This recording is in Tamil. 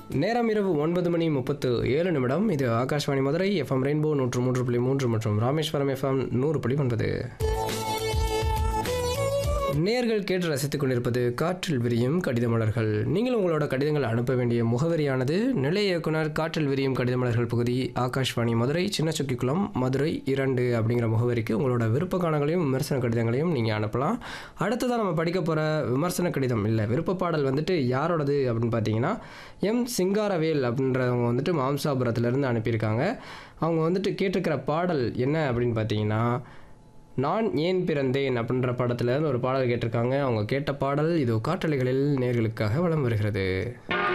நேரம் இரவு ஒன்பது மணி முப்பத்து ஏழு நிமிடம் இது ஆகாஷ்வாணி மதுரை எஃப்எம் ரெயின்போ நூற்று மூன்று புள்ளி மூன்று மற்றும் ராமேஸ்வரம் எஃப்எம் நூறு புள்ளி ஒன்பது நேர்கள் கேட்டு ரசித்துக் கொண்டிருப்பது காற்றில் விரியும் கடித மலர்கள் நீங்கள் உங்களோட கடிதங்கள் அனுப்ப வேண்டிய முகவரியானது நிலைய இயக்குனர் காற்றில் விரியும் கடித மலர்கள் பகுதி ஆகாஷ்வாணி மதுரை சின்னச்சுக்கிக்குளம் மதுரை இரண்டு அப்படிங்கிற முகவரிக்கு உங்களோட விருப்ப காணங்களையும் விமர்சன கடிதங்களையும் நீங்கள் அனுப்பலாம் அடுத்ததாக நம்ம படிக்க போகிற விமர்சன கடிதம் இல்லை விருப்ப பாடல் வந்துட்டு யாரோடது அப்படின்னு பார்த்தீங்கன்னா எம் சிங்காரவேல் அப்படின்றவங்க வந்துட்டு மாம்சாபுரத்துலேருந்து அனுப்பியிருக்காங்க அவங்க வந்துட்டு கேட்டிருக்கிற பாடல் என்ன அப்படின்னு பார்த்தீங்கன்னா நான் ஏன் பிறந்தேன் அப்படின்ற படத்துல இருந்து ஒரு பாடல் கேட்டிருக்காங்க அவங்க கேட்ட பாடல் இது காற்றலைகளில் நேர்களுக்காக வலம் வருகிறது